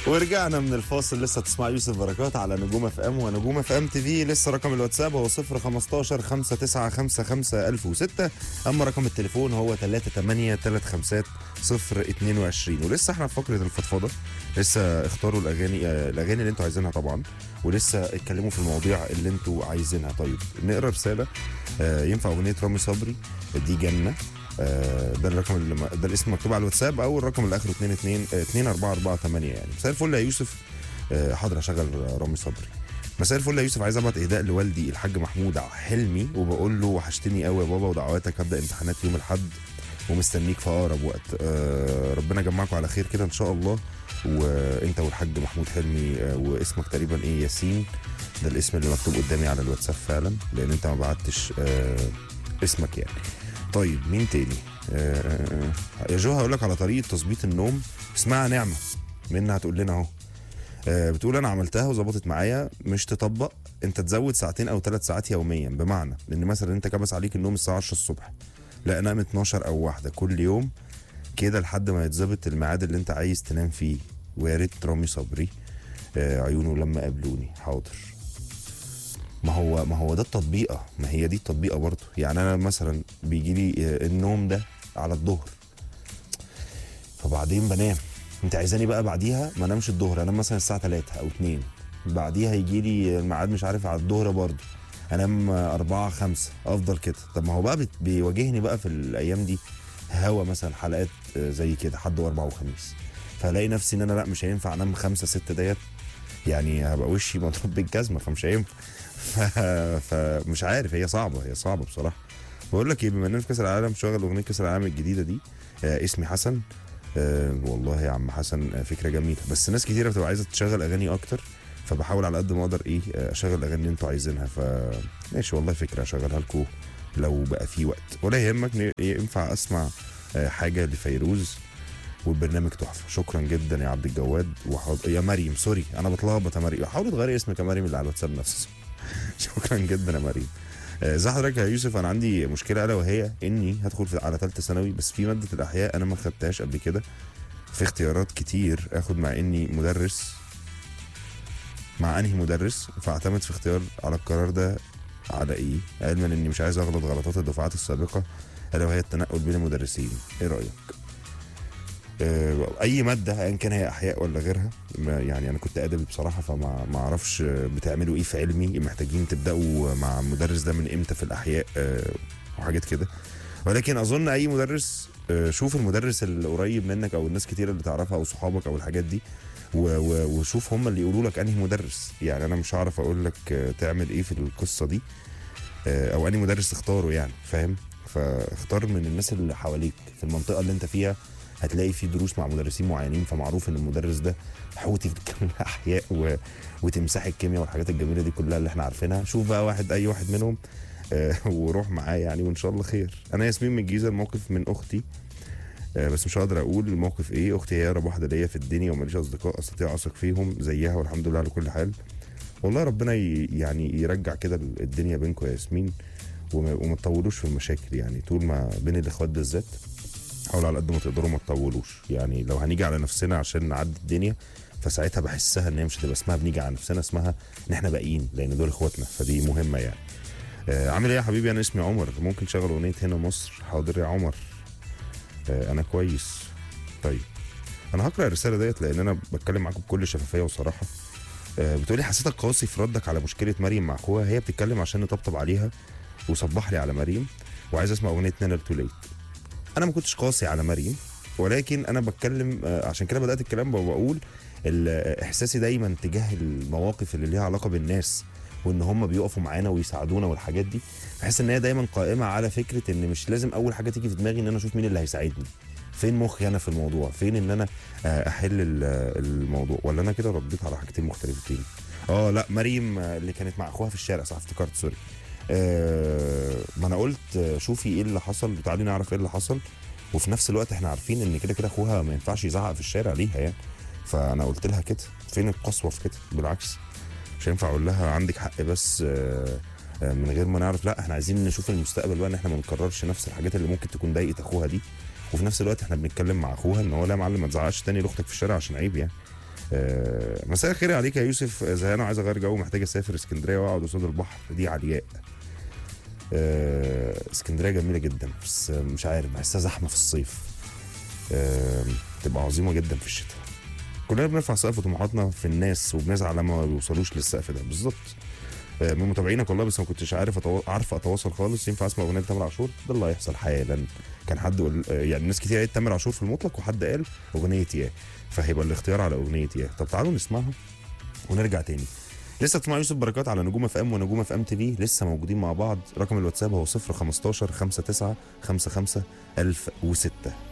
ورجعنا من الفاصل لسه تسمع يوسف بركات على نجوم اف ام ونجوم اف ام تي في لسه رقم الواتساب هو 015 5955 1006 اما رقم التليفون هو 38 35 022 ولسه احنا في فقره الفضفضه لسه اختاروا الاغاني آه، الاغاني اللي انتوا عايزينها طبعا ولسه اتكلموا في المواضيع اللي انتوا عايزينها طيب نقرا رساله آه، ينفع اغنيه رامي صبري دي جنه آه، ده الرقم اللي م- ده الاسم مكتوب على الواتساب او الرقم اللي اخره 2 2 2 4 4 8 يعني مساء الفل يا يوسف آه، حاضر اشغل رامي صبري مساء الفل يا يوسف عايز ابعت اهداء لوالدي الحاج محمود حلمي وبقول له وحشتني قوي يا بابا ودعواتك هبدا امتحانات يوم الاحد ومستنيك في اقرب وقت آه، ربنا يجمعكم على خير كده ان شاء الله وانت والحاج محمود حلمي آه، واسمك تقريبا ايه ياسين ده الاسم اللي مكتوب قدامي على الواتساب فعلا لان انت ما بعتش آه، اسمك يعني طيب مين تاني آه يا جو هقول لك على طريقه تظبيط النوم اسمها نعمه منها هتقول لنا اهو آه بتقول انا عملتها وظبطت معايا مش تطبق انت تزود ساعتين او ثلاث ساعات يوميا بمعنى ان مثلا انت كبس عليك النوم الساعه 10 الصبح لا انام 12 او واحده كل يوم كده لحد ما يتظبط الميعاد اللي انت عايز تنام فيه ويا ريت رامي صبري آه عيونه لما قابلوني حاضر ما هو ما هو ده التطبيقه ما هي دي التطبيقه برضه يعني انا مثلا بيجي لي آه، النوم ده على الظهر فبعدين بنام انت عايزاني بقى بعديها ما انامش الظهر انام مثلا الساعه 3 او 2 بعديها يجي لي الميعاد مش عارف على الظهر برضه انام 4 5 افضل كده طب ما هو بقى بت- بيواجهني بقى في الايام دي هوا مثلا حلقات آه، زي كده حد واربع وخميس فالاقي نفسي ان انا لا مش هينفع انام خمسة ستة ديت يعني هبقى وشي مضروب بالجزمه فمش هينفع ف... فمش عارف هي صعبه هي صعبه بصراحه بقول لك ايه بما اننا في كاس العالم شغل اغنيه كاس العالم الجديده دي آه اسمي حسن آه والله يا عم حسن آه فكره جميله بس ناس كتيره بتبقى عايزه تشغل اغاني اكتر فبحاول على قد ما اقدر ايه آه، اشغل الاغاني اللي انتوا عايزينها ف ماشي والله فكره اشغلها لكم لو بقى في وقت ولا يهمك ن- ينفع اسمع آه، حاجه لفيروز والبرنامج تحفه شكرا جدا يا عبد الجواد وحاضر يا مريم سوري انا بتلخبط يا مريم حاول تغيري اسمك يا مريم اللي على الواتساب نفسه شكرا جدا يا مريم آه، ازي حضرتك يا يوسف انا عندي مشكله الا وهي اني هدخل في على ثالثه ثانوي بس في ماده الاحياء انا ما خدتهاش قبل كده في اختيارات كتير اخد مع اني مدرس مع انهي مدرس فاعتمد في اختيار على القرار ده على ايه علما اني مش عايز اغلط غلطات الدفعات السابقه الا وهي التنقل بين المدرسين ايه رايك آه، اي ماده ايا كان هي احياء ولا غيرها ما- يعني انا كنت ادبي بصراحه فما ما اعرفش آه، بتعملوا ايه في علمي محتاجين تبداوا مع المدرس ده من امتى في الاحياء آه، وحاجات كده ولكن اظن اي مدرس آه، شوف المدرس القريب منك او الناس كتير اللي تعرفها او صحابك او الحاجات دي و- و- وشوف هم اللي يقولوا لك انهي مدرس يعني انا مش هعرف اقول لك آه، تعمل ايه في القصه دي آه، او انهي مدرس تختاره يعني فاهم فاختار من الناس اللي حواليك في المنطقه اللي انت فيها هتلاقي في دروس مع مدرسين معينين فمعروف ان المدرس ده حوتي في الاحياء و... وتمساح الكيمياء والحاجات الجميله دي كلها اللي احنا عارفينها شوف بقى واحد اي واحد منهم آه، وروح معاه يعني وان شاء الله خير انا ياسمين من الجيزه الموقف من اختي آه، بس مش هقدر اقول الموقف ايه اختي هي اقرب واحده ليا في الدنيا وماليش اصدقاء استطيع اثق فيهم زيها والحمد لله على كل حال والله ربنا ي... يعني يرجع كده الدنيا بينكم يا ياسمين وما, وما تطولوش في المشاكل يعني طول ما بين الاخوات بالذات حاولوا على قد ما تقدروا ما تطولوش يعني لو هنيجي على نفسنا عشان نعدي الدنيا فساعتها بحسها ان هي مش هتبقى اسمها بنيجي على نفسنا اسمها ان احنا باقيين لان دول اخواتنا فدي مهمه يعني آه عامل ايه يا حبيبي انا اسمي عمر ممكن تشغل اغنيه هنا مصر حاضر يا عمر آه انا كويس طيب انا هقرا الرساله ديت لان انا بتكلم معاكم بكل شفافيه وصراحه آه بتقولي حسيتك قاسي في ردك على مشكله مريم مع اخوها هي بتتكلم عشان نطبطب عليها وصبح لي على مريم وعايز اسمع اغنيه نانا تو ليت انا ما كنتش قاسي على مريم ولكن انا بتكلم آه، عشان كده بدات الكلام وبقول ال- آه، احساسي دايما تجاه المواقف اللي ليها علاقه بالناس وان هم بيقفوا معانا ويساعدونا والحاجات دي بحس ان هي دايما قائمه على فكره ان مش لازم اول حاجه تيجي في دماغي ان انا اشوف مين اللي هيساعدني فين مخي انا في الموضوع فين ان انا آه، احل ال- آه، الموضوع ولا انا كده رديت على حاجتين مختلفتين اه لا مريم آه، اللي كانت مع اخوها في الشارع صح افتكرت سوري آه، ما انا قلت آه، شوفي ايه اللي حصل وتعالي نعرف ايه اللي حصل وفي نفس الوقت احنا عارفين ان كده كده اخوها ما ينفعش يزعق في الشارع ليها يعني فانا قلت لها كده فين القسوه في كده بالعكس مش هينفع اقول لها عندك حق بس آه، آه، من غير ما نعرف لا احنا عايزين نشوف المستقبل بقى ان احنا ما نكررش نفس الحاجات اللي ممكن تكون ضايقت اخوها دي وفي نفس الوقت احنا بنتكلم مع اخوها ان هو لا يا معلم ما تزعقش تاني لاختك في الشارع عشان عيب يعني آه، مساء الخير عليك يا يوسف زهقان وعايز اغير جو محتاج اسافر اسكندريه واقعد قصاد البحر دي علياء آه، اسكندريه جميله جدا بس مش عارف بحسها زحمه في الصيف آه، تبقى عظيمه جدا في الشتاء كلنا بنرفع سقف طموحاتنا في الناس وبنزعل لما ما بيوصلوش للسقف ده بالظبط آه، من متابعينك والله بس ما كنتش عارف أتو... عارفه اتواصل خالص ينفع اسمع اغنيه تامر عاشور ده اللي هيحصل حالا كان حد قل... آه، يعني ناس كتير قالت تامر عاشور في المطلق وحد قال اغنيه ياه فهيبقى الاختيار على اغنيه ياه طب تعالوا نسمعها ونرجع تاني لسه بتسمع يوسف بركات على نجوم اف ام ونجوم اف ام تي في لسه موجودين مع بعض رقم الواتساب هو 015 59 55 1006